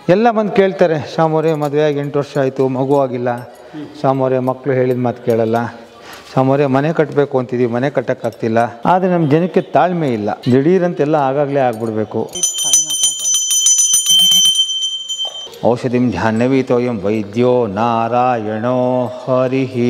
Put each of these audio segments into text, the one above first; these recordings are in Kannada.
ಎಲ್ಲ ಬಂದು ಕೇಳ್ತಾರೆ ಶಾಮೋರೆ ಮದುವೆ ಆಗಿ ಎಂಟು ವರ್ಷ ಆಯಿತು ಮಗು ಆಗಿಲ್ಲ ಶಾಮೋರೆ ಮಕ್ಕಳು ಹೇಳಿದ ಮಾತು ಕೇಳಲ್ಲ ಶಾಮೋರೆ ಮನೆ ಕಟ್ಟಬೇಕು ಅಂತಿದ್ದೀವಿ ಮನೆ ಕಟ್ಟೋಕ್ಕಾಗ್ತಿಲ್ಲ ಆದರೆ ನಮ್ಮ ಜನಕ್ಕೆ ತಾಳ್ಮೆ ಇಲ್ಲ ದಿಢೀರಂತೆಲ್ಲ ಆಗಾಗಲೇ ಆಗ್ಬಿಡ್ಬೇಕು ಔಷಧಿಂ ಜಾಹ್ನವೀತೋಯಂ ವೈದ್ಯೋ ನಾರಾಯಣೋ ಹರಿಹಿ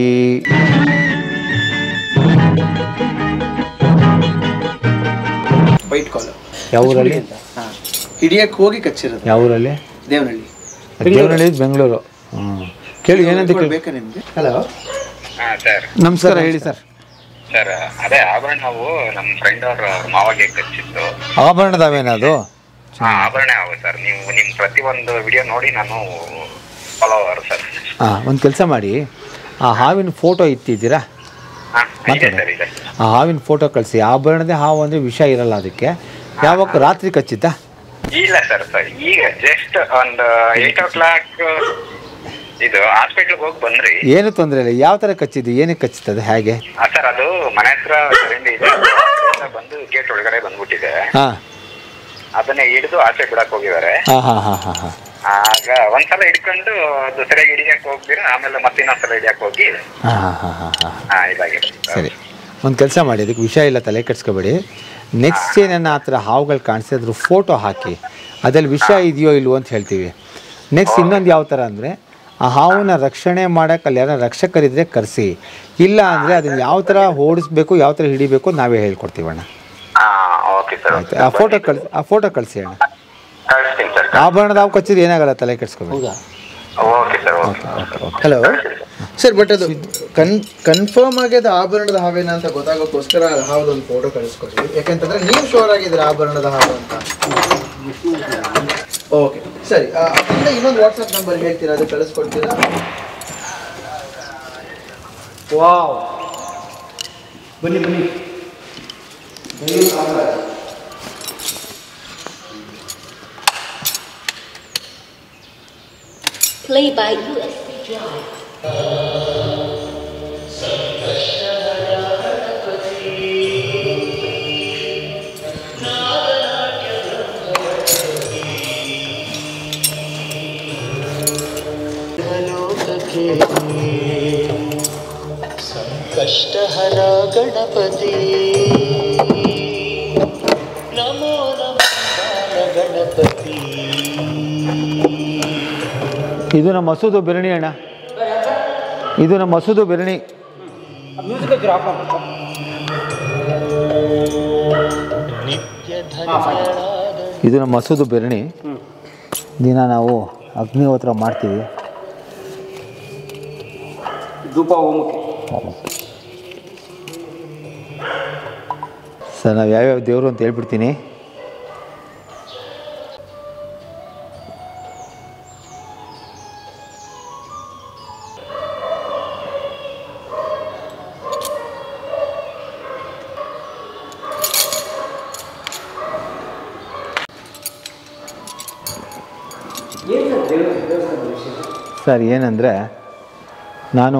ವೈಟ್ ಕಾಲರ್ ಯಾವ ಊರಲ್ಲಿ ಹಾಂ ಹಿಡಿಯಕ್ಕೆ ಹೋಗಿ ಕಚ್ಚಿರೋದು ಯಾವ ಊರಲ್ಲಿ ದೇವನಹಳ್ಳಿ ದೇವನಹಳ್ಳಿ ಬೆಂಗಳೂರು ಹ್ಞೂ ಕೇಳಿ ಏನಂತ ಕೇಳಿ ಬೇಕಾ ನಿಮಗೆ ಹಲೋ ಹಾ ಸರ್ ನಮಸ್ಕಾರ ಹೇಳಿ ಸರ್ ಸರ್ ಅದೇ ಆಭರಣ ನಾವು ನಮ್ಮ ಫ್ರೆಂಡ್ ಅವ್ರ ಮಾವಾಗೆ ಕಚ್ಚಿತ್ತು ಆಭರಣದವೇನದು ಹಾ ಆಭರಣ ಅವು ಸರ್ ನೀವು ನಿಮ್ ಪ್ರತಿ ಒಂದು ವಿಡಿಯೋ ನೋಡಿ ನಾನು ಫಾಲೋವರ್ ಸರ್ ಹಾಂ ಒಂದು ಕೆಲಸ ಮಾಡಿ ಆ ಹಾವಿನ ಫೋಟೋ ಇತ್ತಿದ್ದೀರಾ ಹಾ ಇದೆ ಸರ್ ಇದೆ ಆ ಹಾವಿನ ಫೋಟೋ ಕಳಿಸಿ ಆಭರಣದೇ ಹಾವು ಅಂದರೆ ವಿಷ ಇರಲ್ಲ ಅದಕ್ಕೆ ಯಾವಾಗ ರಾತ್ರಿ ಕಚ್ಚಿದ್ದ ಇಲ್ಲ ಸರ್ ಸರ್ ಈಗ ಜಸ್ಟ್ ಒಂದು ಏಟ್ ಓ ಕ್ಲಾಕ್ ಇದು ಹಾಸ್ಪಿಟ್ಲ್ಗೆ ಹೋಗಿ ಬಂದ್ರಿ ಏನು ತೊಂದರೆ ಇಲ್ಲ ಯಾವ ಥರ ಕಚ್ಚಿದ್ದು ಏನಕ್ಕೆ ಕಚ್ಚುತ್ತದೆ ಹೇಗೆ ಸರ್ ಅದು ಮನೆ ಹತ್ರ ಚರಂಡಿ ಇದೆ ಅದ್ರಿಂದ ಬಂದು ಗೇಟ್ ಒಳಗಡೆ ಬಂದ್ಬಿಟ್ಟಿದೆ ಹಾಂ ಅದನ್ನೇ ಹಿಡಿದು ಆಚೆ ಬಿಡಕ್ ಹೋಗಿದ್ದಾರೆ ಹಾಂ ಹಾಂ ಹಾಂ ಹಾಂ ಹಾಂ ಆಗ ಒಂದ್ಸಲ ಹಿಡ್ಕೊಂಡು ಅದು ಸರಿಯಾಗಿ ಹಿಡಿಯಕ್ ಹೋಗ್ತೀರ ಆಮೇಲೆ ಮತ್ತೆ ಇನ್ನೊಂದ್ಸಲ ಹಿಡಿಯಕ್ ಹೋಗಿ ಹಾಂ ಹಾಂ ಹಾಂ ಹಾಂ ಹಾಂ ಹಾ ಇದಾಗಿದೆ ಸರಿ ಒಂದು ಕೆಲಸ ಮಾಡಿ ಅದಕ್ಕೆ ವಿಷಯ ಇಲ್ಲ ತಲೆ ಕೆಡ್ಸ್ಕೊಬೇಡಿ ನೆಕ್ಸ್ಟ್ ಏನನ್ನ ಆ ಥರ ಹಾವುಗಳು ಕಾಣಿಸಿದ್ರು ಫೋಟೋ ಹಾಕಿ ಅದ್ರಲ್ಲಿ ವಿಷ ಇದೆಯೋ ಇಲ್ವೋ ಅಂತ ಹೇಳ್ತೀವಿ ನೆಕ್ಸ್ಟ್ ಇನ್ನೊಂದು ಯಾವ ಥರ ಅಂದರೆ ಆ ಹಾವನ್ನ ರಕ್ಷಣೆ ಮಾಡೋಕೆ ಅಲ್ಲಿ ಯಾರೋ ರಕ್ಷಕರಿದ್ದರೆ ಕರೆಸಿ ಇಲ್ಲ ಅಂದರೆ ಅದನ್ನು ಯಾವ ಥರ ಓಡಿಸ್ಬೇಕು ಯಾವ ಥರ ಹಿಡಿಬೇಕು ನಾವೇ ಹೇಳ್ಕೊಡ್ತೀವಣ್ಣ ಹಾ ಓಕೆ ಸರ್ ಆಯ್ತು ಆ ಫೋಟೋ ಕಳಿಸಿ ಆ ಫೋಟೋ ಕಳಿಸಿ ಅಣ್ಣ ಕಳಿಸ್ತೀನಿ ಸರ್ ಆಭರಣದ ಹಾವು ಕಚ್ಚಿದ್ರೆ ಏನಾಗಲ್ಲ ತಲೆ ಕೆಡ್ಸ್ಕೊಬೇಡಿ ಹೌದಾ okay sir okay hello sir but ಅದು ಕನ್ ಕನ್ಫರ್ಮ್ ಆಗಿ ಅದು ಆಭರಣದ ಹಾವೇನ ಅಂತ ಗೊತ್ತಾಗೋಕ್ಕೋಸ್ಕರ ಹಾವದೊಂದು ಫೋಟೋ ಕಳಿಸ್ಕೊಡ್ತೀವಿ ಯಾಕಂತಂದ್ರೆ ನೀವು ಶೋರ್ ಆಗಿದ್ರೆ ಆಭರಣದ ಹಾವು ಅಂತ ಓಕೆ ಸರಿ ಆ, ಅದರಿಂದ ಇನ್ನೊಂದು ವಾಟ್ಸಪ್ ನಂಬರ್ ಹೇಳ್ತೀರಾ ಅದು ಕಳಿಸ್ಕೊಡ್ತೀರಾ ವಾವ್ ಬನ್ನಿ ಬನ್ನಿ Play by USB Drive. ಸಂಕಷ್ಟಹರ ಗಣಪತಿ ನಮೋ ನಮೋ ಬಾಲ ಗಣಪತಿ ಇದು ನಮ್ಮ ಮಸೂದು ಬೆರಣಿ ಅಣ್ಣ ಇದು ನಮ್ಮ ಮಸೂದು ಬೆರಣಿ ನಿತ್ಯ ಧನ್ಯಳಾದ ಇದು ನಮ್ಮ ಮಸೂದು ಬೆರಣಿ ದಿನ ನಾವು ಅಗ್ನಿಹೋತ್ರ ಮಾಡ್ತೀವಿ ಸರ್ ನಾವು ಯಾವ್ಯಾವ ದೇವರು ಅಂತ ಹೇಳ್ಬಿಡ್ತೀನಿ ಸರ್ ಏನಂದರೆ ನಾನು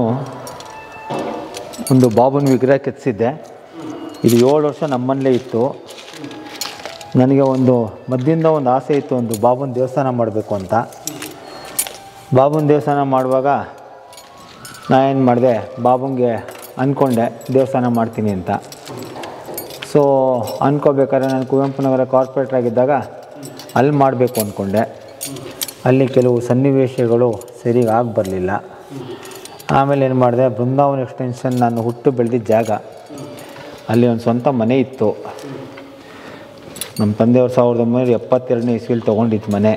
ಒಂದು ಬಾಬುನ ವಿಗ್ರಹ ಕೆತ್ತಿಸಿದ್ದೆ ಇದು ಏಳು ವರ್ಷ ನಮ್ಮಲ್ಲೇ ಇತ್ತು ನನಗೆ ಒಂದು ಮದ್ದಿಂದ ಒಂದು ಆಸೆ ಇತ್ತು ಒಂದು ಬಾಬುನ ದೇವಸ್ಥಾನ ಮಾಡಬೇಕು ಅಂತ ಬಾಬುನ ದೇವಸ್ಥಾನ ಮಾಡುವಾಗ ನಾ ಏನು ಮಾಡಿದೆ ಬಾಬುಂಗೆ ಅಂದ್ಕೊಂಡೆ ದೇವಸ್ಥಾನ ಮಾಡ್ತೀನಿ ಅಂತ ಸೊ ಅಂದ್ಕೋಬೇಕಾದ್ರೆ ನಾನು ಕುವೆಂಪು ನಗರ ಕಾರ್ಪೊರೇಟರ್ ಆಗಿದ್ದಾಗ ಅಲ್ಲಿ ಮಾಡಬೇಕು ಅಂದ್ಕೊಂಡೆ ಅಲ್ಲಿ ಕೆಲವು ಸನ್ನಿವೇಶಗಳು ಸರಿಗೆ ಆಗಿ ಬರಲಿಲ್ಲ ಆಮೇಲೆ ಏನು ಮಾಡಿದೆ ಬೃಂದಾವನ ಎಕ್ಸ್ಟೆನ್ಷನ್ ನಾನು ಹುಟ್ಟು ಬೆಳೆದಿದ್ದ ಜಾಗ ಅಲ್ಲಿ ಒಂದು ಸ್ವಂತ ಮನೆ ಇತ್ತು ನಮ್ಮ ತಂದೆಯವರು ಸಾವಿರದ ಒಂಬೈನೂರ ಎಪ್ಪತ್ತೆರಡನೇ ಇಸ್ವಿಲಿ ತೊಗೊಂಡಿದ್ದು ಮನೆ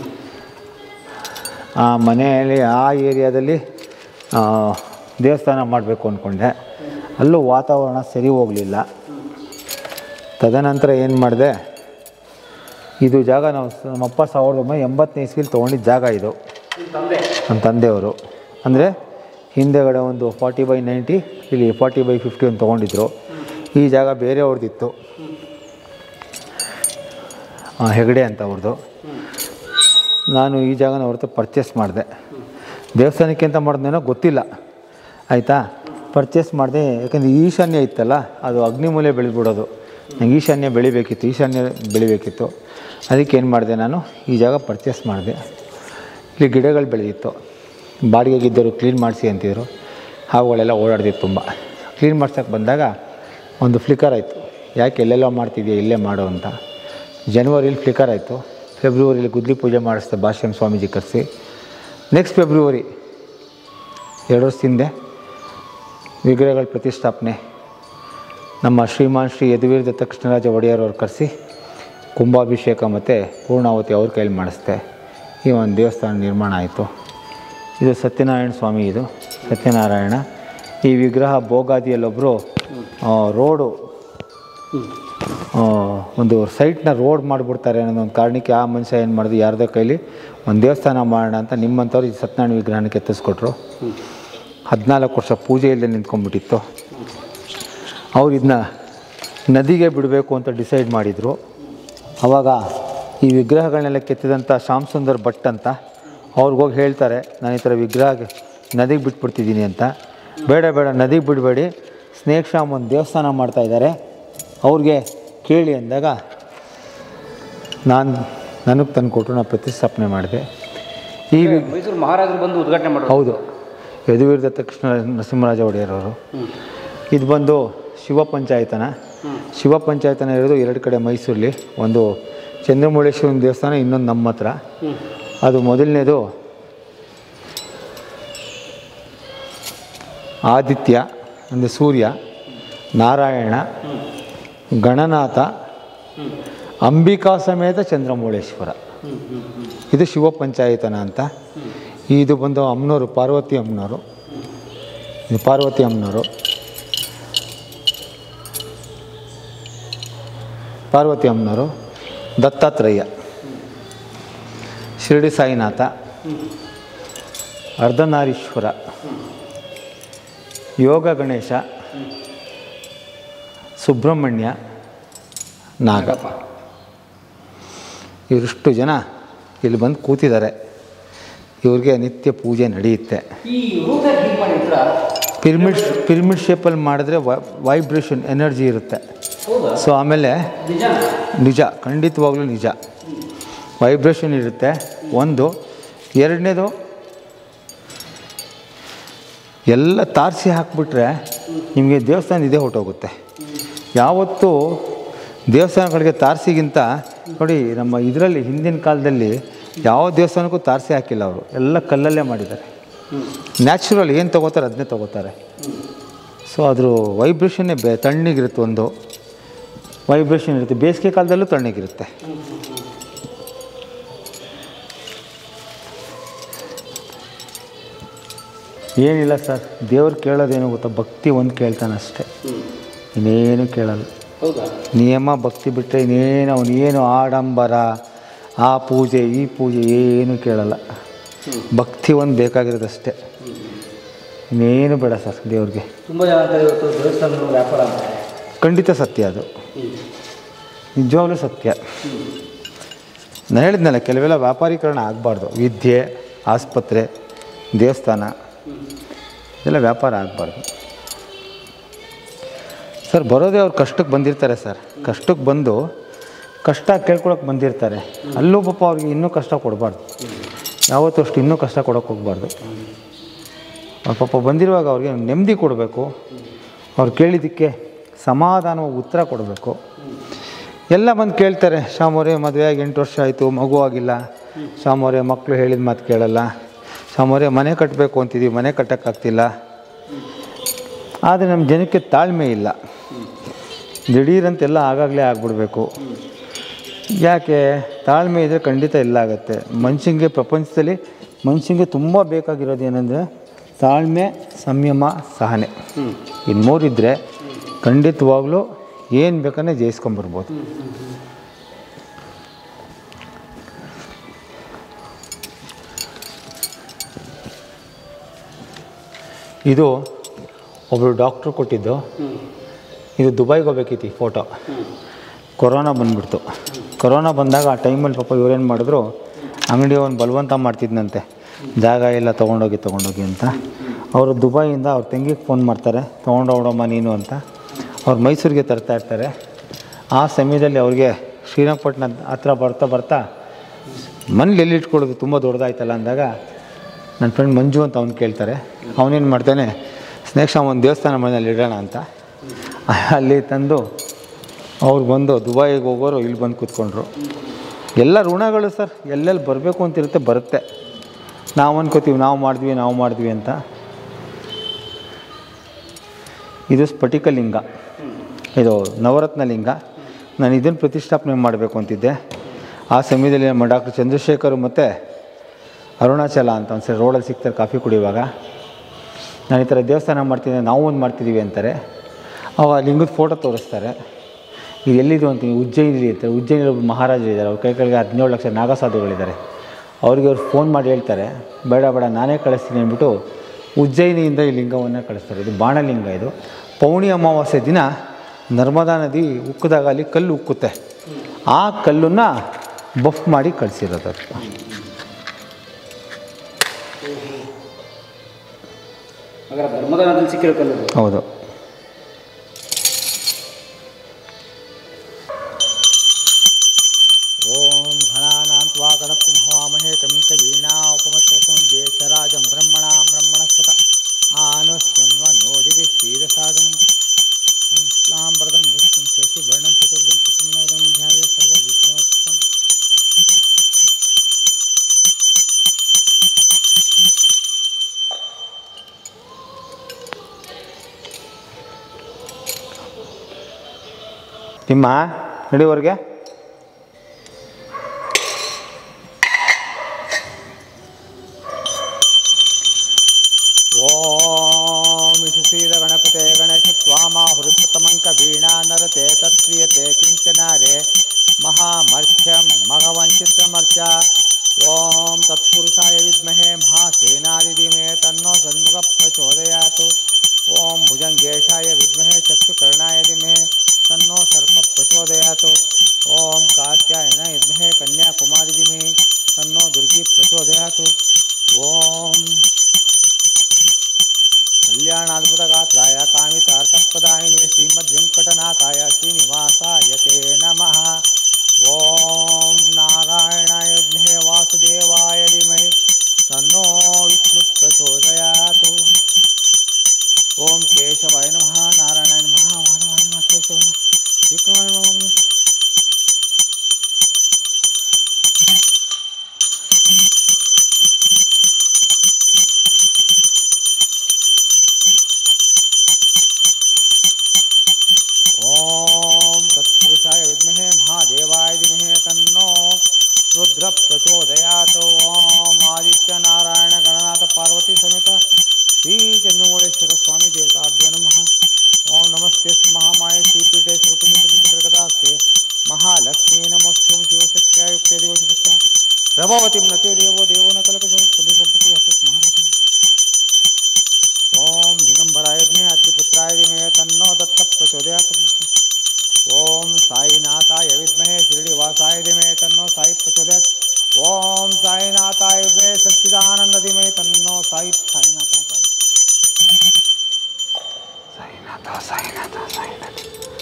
ಆ ಮನೆಯಲ್ಲಿ ಆ ಏರಿಯಾದಲ್ಲಿ ಆ, ದೇವಸ್ಥಾನ ಮಾಡಬೇಕು ಅಂದ್ಕೊಂಡೆ ಅಲ್ಲೂ ವಾತಾವರಣ ಸರಿ ಹೋಗಲಿಲ್ಲ ತದನಂತರ ಏನು ಮಾಡಿದೆ ಇದು ಜಾಗ ನಾವು ಸ- ನಮ್ಮಪ್ಪ ಸಾವಿರದ ಒಂಬೈನೂರ ಎಂಬತ್ತನೇ ಇಸ್ವಿಲಿ ತೊಗೊಂಡಿದ್ದ ಜಾಗ ಇದು ನಮ್ಮ ತಂದೆಯವರು ಅಂದರೆ ಹಿಂದೆಗಡೆ ಒಂದು ಫಾರ್ಟಿ ಬೈ ನೈಂಟಿ ಇಲ್ಲಿ ಫಾರ್ಟಿ ಬೈ ಫಿಫ್ಟಿ ಒಂದು ತೊಗೊಂಡಿದ್ರು ಈ ಜಾಗ ಬೇರೆಯವ್ರದ್ದಿತ್ತು ಆ, ಹೆಗಡೆ ಅಂತ ಅವ್ರದ್ದು ನಾನು ಈ ಜಾಗನ ಅವ್ರ ಹತ್ರ ಪರ್ಚೇಸ್ ಮಾಡಿದೆ ದೇವಸ್ಥಾನಕ್ಕೆ ಅಂತ ಮಾಡಿದ್ನೇನೋ ಗೊತ್ತಿಲ್ಲ ಆಯಿತಾ ಪರ್ಚೇಸ್ ಮಾಡಿದೆ ಯಾಕಂದರೆ ಈಶಾನ್ಯ ಇತ್ತಲ್ಲ ಅದು ಅಗ್ನಿಮೂಲೆ ಬೆಳೆದ್ಬಿಡೋದು ನಂಗೆ ಈಶಾನ್ಯ ಬೆಳಿಬೇಕಿತ್ತು ಈಶಾನ್ಯ ಬೆಳಿಬೇಕಿತ್ತು ಅದಕ್ಕೆ ಏನು ಮಾಡಿದೆ ನಾನು ಈ ಜಾಗ ಪರ್ಚೇಸ್ ಮಾಡಿದೆ ಇಲ್ಲಿ ಗಿಡಗಳು ಬೆಳೆದಿತ್ತು ಬಾಡಿಗೆಗಿದ್ದರು ಕ್ಲೀನ್ ಮಾಡಿಸಿ ಅಂತಿದ್ರು ಹಾವುಗಳೆಲ್ಲ ಓಡಾಡ್ತಿತ್ತು ತುಂಬ ಕ್ಲೀನ್ ಮಾಡ್ಸೋಕ್ಕೆ ಬಂದಾಗ ಒಂದು ಫ್ಲಿಕರ್ ಆಯಿತು ಯಾಕೆ ಎಲ್ಲೆಲ್ಲೋ ಮಾಡ್ತಿದ್ಯಾ ಇಲ್ಲೇ ಮಾಡು ಅಂತ ಜನವರಿಲಿ ಫ್ಲಿಕರ್ ಆಯಿತು ಫೆಬ್ರವರಿಲಿ ಗುದ್ಲಿ ಪೂಜೆ ಮಾಡಿಸ್ದೆ ಭಾಷ್ಯಂ ಸ್ವಾಮೀಜಿ ಕರೆಸಿ ನೆಕ್ಸ್ಟ್ ಫೆಬ್ರವರಿ ಎರಡು ವರ್ಷದ ಹಿಂದೆ ವಿಗ್ರಹಗಳ ಪ್ರತಿಷ್ಠಾಪನೆ ನಮ್ಮ ಶ್ರೀಮಾನ್ ಶ್ರೀ ಯದುವೀರ್ ದತ್ತ ಕೃಷ್ಣರಾಜ ಒಡೆಯರ್ ಅವ್ರು ಕರೆಸಿ ಕುಂಭಾಭಿಷೇಕ ಮತ್ತು ಪೂರ್ಣಾವತಿ ಅವ್ರ ಕೈಲಿ ಮಾಡಿಸ್ದೆ ಈ ಒಂದು ದೇವಸ್ಥಾನ ನಿರ್ಮಾಣ ಆಯಿತು ಇದು ಸತ್ಯನಾರಾಯಣ ಸ್ವಾಮಿ ಇದು ಸತ್ಯನಾರಾಯಣ ಈ ವಿಗ್ರಹ ಭೋಗಾದಿಯಲ್ಲೊಬ್ಬರು ರೋಡು ಆ, ಒಂದು ಸೈಟ್ನ ರೋಡ್ ಮಾಡಿಬಿಡ್ತಾರೆ ಅನ್ನೋ ಒಂದು ಕಾರಣಕ್ಕೆ ಆ ಮನುಷ್ಯ ಏನು ಮಾಡಿದ್ರು ಯಾರ್ದೋ ಕೈಲಿ ಒಂದು ದೇವಸ್ಥಾನ ಮಾಡೋಣ ಅಂತ ನಿಮ್ಮಂಥವ್ರು ಈ ಸತ್ಯನಾರಾಯಣ ವಿಗ್ರಹನ ಕೆತ್ತಿಸ್ಕೊಟ್ರು ಹದಿನಾಲ್ಕು ವರ್ಷ ಪೂಜೆ ಇಲ್ಲದೆ ನಿಂತ್ಕೊಂಡ್ಬಿಟ್ಟಿತ್ತು ಅವ್ರು ಇದನ್ನ ನದಿಗೆ ಬಿಡಬೇಕು ಅಂತ ಡಿಸೈಡ್ ಮಾಡಿದರು ಆವಾಗ ಈ ವಿಗ್ರಹಗಳನ್ನೆಲ್ಲ ಕೆತ್ತಿದಂಥ ಶ್ಯಾಮ್ ಸುಂದರ್ ಭಟ್ ಅಂತ ಅವ್ರಿಗೋಗಿ ಹೇಳ್ತಾರೆ ನಾನು ಈ ಥರ ವಿಗ್ರಹ ನದಿಗೆ ಬಿಟ್ಬಿಡ್ತಿದ್ದೀನಿ ಅಂತ ಬೇಡ ಬೇಡ ನದಿಗೆ ಬಿಡಬೇಡಿ ಸ್ನೇಕ್ ಶ್ಯಾಮ್ ಒಂದು ದೇವಸ್ಥಾನ ಮಾಡ್ತಾಯಿದ್ದಾರೆ ಅವ್ರಿಗೆ ಕೇಳಿ ಅಂದಾಗ ನಾನು ನನಗೆ ತಂದು ಕೊಟ್ಟರು ನಾನು ಪ್ರತಿಷ್ಠಾಪನೆ ಮಾಡಿದೆ ಈ ವಿ- ಮೈಸೂರು ಮಹಾರಾಜರು ಬಂದು ಉದ್ಘಾಟನೆ ಮಾಡೋದು ಹೌದು ಯದುವೀರ್ ದತ್ತ ಕೃಷ್ಣ ನರಸಿಂಹರಾಜ ಒಡೆಯರವರು ಇದು ಬಂದು ಶಿವ ಪಂಚಾಯತನ ಶಿವ ಪಂಚಾಯತನ ಇರೋದು ಎರಡು ಕಡೆ ಮೈಸೂರಲ್ಲಿ ಒಂದು ಚಂದ್ರಮೌಳೇಶ್ವರನ ದೇವಸ್ಥಾನ ಇನ್ನೊಂದು ನಮ್ಮ ಹತ್ರ ಅದು ಮೊದಲನೇದು ಆದಿತ್ಯ ಅಂದರೆ ಸೂರ್ಯ ನಾರಾಯಣ ಗಣನಾಥ ಅಂಬಿಕಾ ಸಮೇತ ಚಂದ್ರಮೌಳೇಶ್ವರ ಇದು ಶಿವ ಪಂಚಾಯತನ ಅಂತ ಇದು ಬಂದು ಅಮ್ಮನವರು ಪಾರ್ವತಿ ಅಮ್ಮನವರು ಇದು ಪಾರ್ವತಿ ಅಮ್ಮನವರು ಪಾರ್ವತಿ ಅಮ್ಮನವರು ದತ್ತಾತ್ರೇಯ ಶಿರಡಿ ಸಾಯಿನಾಥ ಅರ್ಧನಾರೀಶ್ವರ ಯೋಗ ಗಣೇಶ ಸುಬ್ರಹ್ಮಣ್ಯ ನಾಗ ಇವರಿಷ್ಟು ಜನ ಇಲ್ಲಿ ಬಂದು ಕೂತಿದ್ದಾರೆ ಇವ್ರಿಗೆ ನಿತ್ಯ ಪೂಜೆ ನಡೆಯುತ್ತೆ ಈ ರೂಪ ಹೀಗೆ ಮಾಡಿದ್ರ ಪಿರಮಿಡ್ ಪಿರಮಿಡ್ ಶೇಪಲ್ಲಿ ಮಾಡಿದ್ರೆ ವೈಬ್ರೇಷನ್ ಎನರ್ಜಿ ಇರುತ್ತೆ ಹೌದಾ ಸೊ ಆಮೇಲೆ ನಿಜ ನಿಜ ಖಂಡಿತವಾಗ್ಲೂ ನಿಜ ವೈಬ್ರೇಷನ್ ಇರುತ್ತೆ ಒಂದು ಎರಡನೇದು ಎಲ್ಲ ತಾರಿಸಿ ಹಾಕ್ಬಿಟ್ರೆ ನಿಮಗೆ ದೇವಸ್ಥಾನ ಇದೇ ಹೊರಟೋಗುತ್ತೆ ಯಾವತ್ತೂ ದೇವಸ್ಥಾನಗಳಿಗೆ ತಾರಸಿಗಿಂತ ನೋಡಿ ನಮ್ಮ ಇದರಲ್ಲಿ ಹಿಂದಿನ ಕಾಲದಲ್ಲಿ ಯಾವ ದೇವಸ್ಥಾನಕ್ಕೂ ತಾರಸಿ ಹಾಕಿಲ್ಲ ಅವರು ಎಲ್ಲ ಕಲ್ಲಲ್ಲೇ ಮಾಡಿದ್ದಾರೆ ನ್ಯಾಚುರಲ್ ಏನು ತೊಗೋತಾರೆ ಅದನ್ನೇ ತೊಗೋತಾರೆ ಸೊ ಅದ್ರ ವೈಬ್ರೇಷನ್ನೇ ಬೇ ತಣ್ಣಗಿರುತ್ತೆ ಒಂದು ವೈಬ್ರೇಷನ್ ಇರುತ್ತೆ ಬೇಸಿಗೆ ಕಾಲದಲ್ಲೂ ತಣ್ಣಗಿರುತ್ತೆ ಏನಿಲ್ಲ ಸರ್ ದೇವ್ರು ಕೇಳೋದೇನು ಗೊತ್ತಾ ಭಕ್ತಿ ಒಂದು ಕೇಳ್ತಾನೆ ಅಷ್ಟೇ ಇನ್ನೇನು ಕೇಳಲ್ಲ ಹೌದಾ ನಿಯಮ ಭಕ್ತಿ ಬಿಟ್ಟರೆ ಇನ್ನೇನು ಅವನು ಏನು ಆಡಂಬರ ಆ ಪೂಜೆ ಈ ಪೂಜೆ ಏನು ಕೇಳಲ್ಲ ಭಕ್ತಿ ಒಂದು ಬೇಕಾಗಿರೋದಷ್ಟೇ ಇನ್ನೇನು ಬೇಡ ಸರ್ ದೇವ್ರಿಗೆ ತುಂಬ ಜನ ಅಂತಾರೆ ಇವತ್ತು ದೇವಸ್ಥಾನದ ವ್ಯಾಪಾರ ಅಂತ ಖಂಡಿತ ಸತ್ಯ ಅದು ನಿಜವಾಗ್ಲೂ ಸತ್ಯ ನಾನು ಹೇಳಿದ್ನಲ್ಲ ಕೆಲವೆಲ್ಲ ವ್ಯಾಪಾರೀಕರಣ ಆಗಬಾರ್ದು ವಿದ್ಯೆ ಆಸ್ಪತ್ರೆ ದೇವಸ್ಥಾನ ಇದೆಲ್ಲ ವ್ಯಾಪಾರ ಆಗಬಾರ್ದು ಸರ್ ಬರೋದೇ ಅವ್ರು ಕಷ್ಟಕ್ಕೆ ಬಂದಿರ್ತಾರೆ ಸರ್ ಕಷ್ಟಕ್ಕೆ ಬಂದು ಕಷ್ಟ ಕೇಳ್ಕೊಳಕ್ಕೆ ಬಂದಿರ್ತಾರೆ ಅಲ್ಲೂ ಪಾಪ ಅವ್ರಿಗೆ ಇನ್ನೂ ಕಷ್ಟ ಕೊಡಬಾರ್ದು ಯಾವತ್ತೂ ಅಷ್ಟು ಇನ್ನೂ ಕಷ್ಟ ಕೊಡೋಕೆ ಹೋಗಬಾರ್ದು ಅವ್ರು ಪಾಪ ಬಂದಿರುವಾಗ ಅವ್ರಿಗೆ ನೆಮ್ಮದಿ ಕೊಡಬೇಕು ಅವ್ರು ಕೇಳಿದ್ದಕ್ಕೆ ಸಮಾಧಾನವಾಗಿ ಉತ್ತರ ಕೊಡಬೇಕು ಎಲ್ಲ ಬಂದು ಕೇಳ್ತಾರೆ ಶಾಮೋರೆ ಮದುವೆ ಆಗಿ ಎಂಟು ವರ್ಷ ಆಯಿತು ಮಗು ಆಗಿಲ್ಲ ಶಾಮೋರೆ ಮಕ್ಕಳು ಹೇಳಿದ ಮಾತು ಕೇಳಲ್ಲ ಶಾಮೋರೆ ಮನೆ ಕಟ್ಟಬೇಕು ಅಂತಿದ್ದೀವಿ ಮನೆ ಕಟ್ಟೋಕ್ಕಾಗ್ತಿಲ್ಲ ಆದರೆ ನಮ್ಮ ಜನಕ್ಕೆ ತಾಳ್ಮೆ ಇಲ್ಲ ದಿಢೀರಂತೆಲ್ಲ ಆಗಾಗಲೇ ಆಗ್ಬಿಡ್ಬೇಕು ಯಾಕೆ ತಾಳ್ಮೆ ಇದ್ದರೆ ಖಂಡಿತ ಎಲ್ಲ ಆಗುತ್ತೆ ಮನುಷ್ಯನಿಗೆ ಪ್ರಪಂಚದಲ್ಲಿ ಮನುಷ್ಯನಿಗೆ ತುಂಬ ಬೇಕಾಗಿರೋದು ಏನಂದರೆ ತಾಳ್ಮೆ ಸಂಯಮ ಸಹನೆ ಇನ್ನು ಮೂರಿದ್ದರೆ ಖಂಡಿತವಾಗ್ಲೂ ಏನು ಬೇಕಂದ್ರೆ ಜಯಿಸ್ಕೊಂಬರ್ಬೋದು ಇದು ಒಬ್ಬರು ಡಾಕ್ಟ್ರು ಕೊಟ್ಟಿದ್ದು ಇದು ದುಬೈಗೆ ಹೋಗ್ಬೇಕಿತ್ತು ಈ ಫೋಟೋ ಕೊರೋನಾ ಬಂದ್ಬಿಡ್ತು ಕೊರೋನಾ ಬಂದಾಗ ಆ ಟೈಮಲ್ಲಿ ಪಾಪ ಇವ್ರೇನು ಮಾಡಿದ್ರು ಅಂಗಡಿ ಒಂದು ಬಲವಂತ ಮಾಡ್ತಿದ್ನಂತೆ ಜಾಗ ಎಲ್ಲ ತೊಗೊಂಡೋಗಿ ತೊಗೊಂಡೋಗಿ ಅಂತ ಅವರು ದುಬೈಯಿಂದ ಅವ್ರ ತಂಗಿಗೆ ಫೋನ್ ಮಾಡ್ತಾರೆ ತೊಗೊಂಡೋಗಮ್ಮ ನೀನು ಅಂತ ಅವ್ರು ಮೈಸೂರಿಗೆ ತರ್ತಾ ಇರ್ತಾರೆ ಆ ಸಮಯದಲ್ಲಿ ಅವ್ರಿಗೆ ಶ್ರೀರಂಗಪಟ್ಟಣ ಹತ್ರ ಬರ್ತಾ ಬರ್ತಾ ಮನೇಲಿ ಎಲ್ಲಿ ಇಟ್ಕೊಳ್ಳೋದು ತುಂಬ ದೊಡ್ಡದಾಯ್ತಲ್ಲ ಅಂದಾಗ ನನ್ನ ಫ್ರೆಂಡ್ ಮಂಜು ಅಂತ ಅವ್ನು ಕೇಳ್ತಾರೆ ಅವನೇನು ಮಾಡ್ತಾನೆ ನೆಕ್ಸ್ಟ್ ಒಂದು ದೇವಸ್ಥಾನ ಮನೇಲಿ ಇಡೋಣ ಅಂತ ಅಲ್ಲಿ ತಂದು ಅವ್ರು ಬಂದು ದುಬೈಗೆ ಹೋಗೋರು ಇಲ್ಲಿ ಬಂದು ಕೂತ್ಕೊಂಡ್ರು ಎಲ್ಲ ಋಣಗಳು ಸರ್ ಎಲ್ಲೆಲ್ಲಿ ಬರಬೇಕು ಅಂತಿರುತ್ತೆ ಬರುತ್ತೆ ನಾವು ಅನ್ಕೋತೀವಿ ನಾವು ಮಾಡಿದ್ವಿ ನಾವು ಮಾಡಿದ್ವಿ ಅಂತ ಇದು ಸ್ಫಟಿಕ ಲಿಂಗ ಇದು ನವರತ್ನ ಲಿಂಗ ನಾನು ಇದನ್ನು ಪ್ರತಿಷ್ಠಾಪನೆ ಮಾಡಬೇಕು ಅಂತಿದ್ದೆ ಆ ಸಮಯದಲ್ಲಿ ನಮ್ಮ ಡಾಕ್ಟರ್ ಚಂದ್ರಶೇಖರ್ ಮತ್ತು ಅರುಣಾಚಲ ಅಂತ ಒಂದು ಸರಿ ರೋಡಲ್ಲಿ ಸಿಗ್ತಾರೆ ಕಾಫಿ ಕುಡಿಯುವಾಗ ನಾನು ಈ ಥರ ದೇವಸ್ಥಾನ ಮಾಡ್ತಿದ್ದೆ ನಾವು ಒಂದು ಮಾಡ್ತಿದ್ದೀವಿ ಅಂತಾರೆ ಅವಾಗ ಲಿಂಗದ ಫೋಟೋ ತೋರಿಸ್ತಾರೆ ಇದು ಎಲ್ಲಿದು ಅಂತೀನಿ ಉಜ್ಜಯಿನಿ ಅಂತಾರೆ ಉಜ್ಜಯಿನಿ ಒಬ್ಬ ಮಹಾರಾಜರಿದ್ದಾರೆ ಅವ್ರ ಕೈ ಕೆಳಗೆ ಹದಿನೇಳು ಲಕ್ಷ ನಾಗಸಾಧುಗಳಿದ್ದಾರೆ ಅವ್ರಿಗೆ ಅವ್ರು ಫೋನ್ ಮಾಡಿ ಹೇಳ್ತಾರೆ ಬೇಡ ಬೇಡ ನಾನೇ ಕಳಿಸ್ತೀನಿ ಅಂದ್ಬಿಟ್ಟು ಉಜ್ಜಯಿನಿಯಿಂದ ಈ ಲಿಂಗವನ್ನು ಕಳಿಸ್ತಾರೆ ಇದು ಬಾಣಲಿಂಗ ಇದು ಪೌಣಿ ಅಮಾವಾಸ್ಯೆ ದಿನ ನರ್ಮದಾ ನದಿ ಉಕ್ಕಿದಾಗ ಅಲ್ಲಿ ಕಲ್ಲು ಉಕ್ಕುತ್ತೆ ಆ ಕಲ್ಲನ್ನು ಬಫ್ ಮಾಡಿ ಕಳಿಸಿರೋದು ಅದು ಹಾಗಾದ್ರೆ ಧರ್ಮದ ನದಲ್ಲಿ ಸಿಕ್ಕಿರೋ ಕಲ್ಲು ಅದು. ಹೌದು ಓಂ ಘನಾನಾಂತ್ವಾ ಗಣಪತಿ ಹವಾಮಹೇ ಕವಿಂ ಕವೀಣಾ ಉಪಮಸ್ವಸಂ ಜ್ಯೇಷ್ಠರಾಜಂ ಬ್ರಹ್ಮಣ ಬ್ರಹ್ಮಣಸ್ಪತ ಆನುಸ್ವನ್ವ ನೋದಿಗೆ ಕ್ಷೀರಸಾಧನಂ ಸಂಸ್ಲಾಂಬರದಂ ವಿಷ್ಣು ಶಶಿ ವರ್ಣಂ ಚತುರ್ಜಂ ಪ್ರಸನ್ನೋದಂ ಧ್ಯಾಯ ಸರ್ವ ವಿಘ್ನೋತ್ಸಂ ನಿಮ್ಮ ನಡಿವರೆಗೆ ಓಂ ವಿಶುಸೀದ ಗಣಪತೆ ಗಣೇಶ ತ್ವಾಮಾಹುರಿಪ್ರತಮಂಕ ವೀಣಾ ನರತೆ ತತ್ಕ್ರಿಯತೆ ಕಿಂಚನಾರೆ ಮಹಾಮರ್ಚ್ಯಂ ಮಘವಂಚಿತ್ರಮರ್ಚ ಓಂ ತತ್ಪುರುಷಾಯ ವಿದ್ಮಹೇ ಮಹಾಸೇನಾದಿಧಿಮೇ ತನ್ನೋ ಸನ್ಮುಖ ಪ್ರಚೋದಯಾತು ಓಂ ಭುಜಂಗೇಶಾಯ ವಿದ್ಮಹೇ ಚಕ್ಷುಕರ್ಣಾಯ ಧಿಮಹೇ ತನ್ನೋ ಸರ್ಪ ಪ್ರಚೋದಯಾತು ಓಂ ಕಾತ್ಯಾಯನ ವಿದ್ಮಹೇ ಕನ್ಯಾಕುಮಾರಿ ಧಿಮಹೇ ತನ್ನೋ ದುರ್ಗಿ ಪ್ರಚೋದಯಾತು ಓಂ ಕಲ್ಯಾಣಾದ್ಭುತಗಾತ್ರಾಯ ಕಾಮಿತಾರ್ಥಪ್ರದಾಯಿನಿ ಶ್ರೀಮದ್ವೆಂಕಟನಾಥಾಯ ಶ್ರೀನಿವಾಸಾಯ ತೇ ನಮಃ ಓಂ ನಾರಾಯಣಾಯ ವಿದ್ಮಹೇ ವಾಸುದೇವಾಯ ಧೀಮಹಿ ತನ್ನೋ ವಿಷ್ಣು ಪ್ರಚೋದಯಾತು ಓಂ ಕೇಶವಾಯ ನಮಃ ನಾರಾಯಣಾಯ ನಮಃ ಮಾಧವಾಯ ನಮಃ ಕೇಶವಾಯ ನಮಃ ಶ್ರೀಕೃಷ್ಣಾಯ ನಮಃ ಓಂ ತತ್ಪುರುಷಾಯ ವಿದ್ಮಹೇ ಮಹಾದೇವಾಯ ಧಿಮಹೇ ತನ್ನೋ ರುದ್ರ ಪ್ರಚೋದಯಾತ್ ಓಂ ಆದಿತ್ಯ ನಾರಾಯಣ ಗಣನಾಥ ಪಾರ್ವತಿ ಸಮೇತ ಶ್ರೀ ಚಂದ್ರಮೌಳೇಶ್ವರ ಸ್ವಾಮಿ ದೇವತಾಭ್ಯ ನಮಃ ಓಂ ನಮಸ್ತೆ ಮಹಾಮಾಯ ಶ್ರೀಪೀಠೆ ಸ್ವರೂಪಿಣಿ ಸುಮಿತ್ರಗದಾಸ್ತೆ ಮಹಾಲಕ್ಷ್ಮೀ ನಮಸ್ತೆ ಶಿವಶಕ್ತಿಯ ಯುಕ್ತ ದೇವಶಕ್ತಿಯ ಪ್ರಭಾವತಿ ನತೆ ದೇವೋ ದೇವೋ ನ ಕಲಕಶೋ ಪದೇ ಸಂಪತ್ತಿ ಹತತ್ ಮಹಾರಾಜ ಓಂ ದಿಗಂಬರಾಯ ಧಿಮೇ ಅತಿಪುತ್ರಾಯ ಧಿಮೇ ತನ್ನೋ ದತ್ತ ಪ್ರಚೋದಯಾತ್ ಓಂ ಸಾಯಿನಾಥಾಯ ವಿದ್ಮಹೇ ಶಿರಡಿವಾಸಾಯ ಧಿಮೇ ತನ್ನೋ ಸಾಯಿ ಪ್ರಚೋದಯಾತ್ ಓಂ ಸಾಯಿನಾಥಾಯ ವಿದ್ಮಹೇ ಸಚ್ಚಿದಾನಂದ ಧಿಮೇ ತನ್ನೋ ಸಾಯಿ ಸಾಯಿನಾಥ ಸಾಯಿ ಸಾಯಿನಾಥ ಸಾಯಿನಾಥ ಸಾಯಿನಾಥ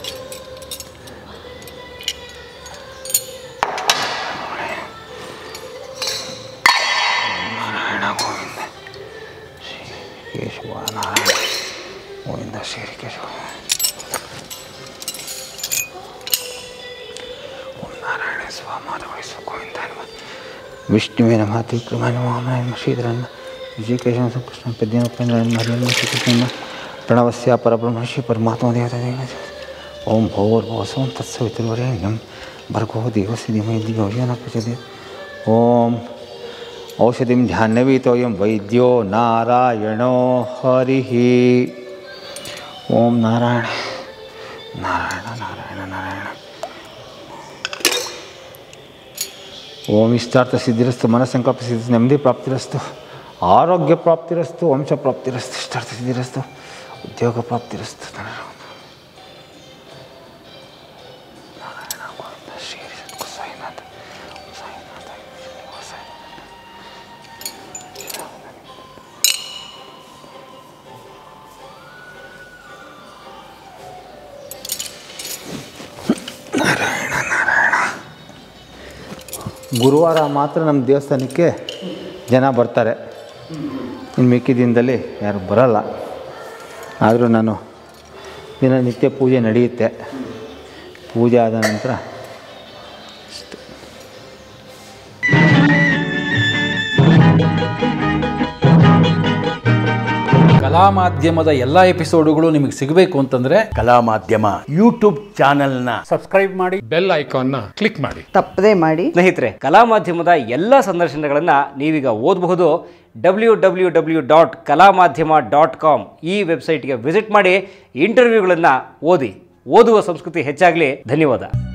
ನಾರಾಯಣ ಗೋವಿಂದ ಶ್ರೀ ಕೇಶವ ನಾರಾಯಣ ಗೋವಿಂದ ಶ್ರೀ ಕೇಶವ ಓಂ ನಾರಾಯಣ ಸ್ವ ಮಾಧವ ಸ್ವ ಗೋವಿಂದ ನಮಃ ವಿಷ್ಣುವೇ ನಮಃ ತ್ರಿವಿಕ್ರಮ ನಮಃ ನಮಃ ಶ್ರೀಧರ ನಮಃ ವಿಜಯಕೇಶವ ಕೃಷ್ಣ ಪದ್ಯನ ಹರಿಯನ್ನ ಶ್ರೀಕೃಷ್ಣ ಪ್ರಣವಸ್ಯ ಪರಬ್ರಹ್ಮ ಶ್ರೀ ಪರಮಾತ್ಮ ದೇವತಾ ದೇವ ಓಂ ಭೋರ್ಭವಸ್ವಂ ತತ್ಸವಿತುರ್ವರೇಣ್ಯಂ ಭರ್ಗೋ ದೇವಸ್ಯ ಧೀಮಹಿ ಧಿಯೋ ಯೋ ನ ಪ್ರಚೋದಯಾತ್ ಓಂ ಔಷಧಿಂ ಧ್ಯಾನವೀತೋಯಂ ವೈದ್ಯೋ ನಾರಾಯಣೋ ಹರಿಃ ಓಂ ನಾರಾಯಣ ನಾರಾಯಣ ನಾರಾಯಣ ನಾರಾಯಣ ಓಂ ಇಷ್ಟಾರ್ಥ ಸಿದ್ಧಿರಸ್ತು ಮನಸ್ಸಂಕಲ್ಪ ಸಿದ್ಧಿ ನೆಮ್ಮದಿ ಪ್ರಾಪ್ತಿರಸ್ತು ಆರೋಗ್ಯ ಪ್ರಾಪ್ತಿರಸ್ತು ವಂಶ ಪ್ರಾಪ್ತಿರಸ್ತು ಇಷ್ಟಾರ್ಥ ಸಿದ್ಧಿರಸ್ತು ಉದ್ಯೋಗ ಪ್ರಾಪ್ತಿರಸ್ತು ನಾರಾಯಣ ನಾರಾಯಣ ಗೋವಿಂದ ಶ್ರೀ ಸದ್ಗುರು ಸಾಯಿನಾಥ ಸಾಯಿನಾಥ ಸಾಯಿ ನಾರಾಯಣ ನಾರಾಯಣ ಗುರುವಾರ ಮಾತ್ರ ನಮ್ಮ ದೇವಸ್ಥಾನಕ್ಕೆ ಜನ ಬರ್ತಾರೆ ಇನ್ನು ಮಿಕ್ಕಿ ದಿನದಲ್ಲಿ ಯಾರು ಬರಲ್ಲ ಆದರೂ ನಾನು ದಿನನಿತ್ಯ ಪೂಜೆ ನಡೆಯುತ್ತೆ ಪೂಜೆ ಆದ ನಂತರ ಕಲಾ ಮಾಧ್ಯಮದ ಎಲ್ಲ ಎಪಿಸೋಡುಗಳು ನಿಮಗೆ ಸಿಗಬೇಕು ಅಂತಂದ್ರೆ ಕಲಾ ಮಾಧ್ಯಮ ಯೂಟ್ಯೂಬ್ ಚಾನೆಲ್ನ ಬೆಲ್ ಐಕಾನ್ನ ಕ್ಲಿಕ್ ಮಾಡಿ ತಪ್ಪದೇ ಮಾಡಿ ಸ್ನೇಹಿತರೆ ಕಲಾ ಮಾಧ್ಯಮದ ಎಲ್ಲ ಸಂದರ್ಶನಗಳನ್ನು ನೀವೀಗ ಓದಬಹುದು ಡಬ್ಲ್ಯೂ ಡಬ್ಲ್ಯೂ ಡಬ್ಲ್ಯೂ ಡಾಟ್ ಕಲಾ ಮಾಧ್ಯಮ ಡಾಟ್ ಕಾಮ್ ಈ ವೆಬ್ಸೈಟ್ಗೆ ವಿಸಿಟ್ ಮಾಡಿ ಇಂಟರ್ವ್ಯೂಗಳನ್ನು ಓದಿ ಓದುವ ಸಂಸ್ಕೃತಿ ಹೆಚ್ಚಾಗಲಿ ಧನ್ಯವಾದ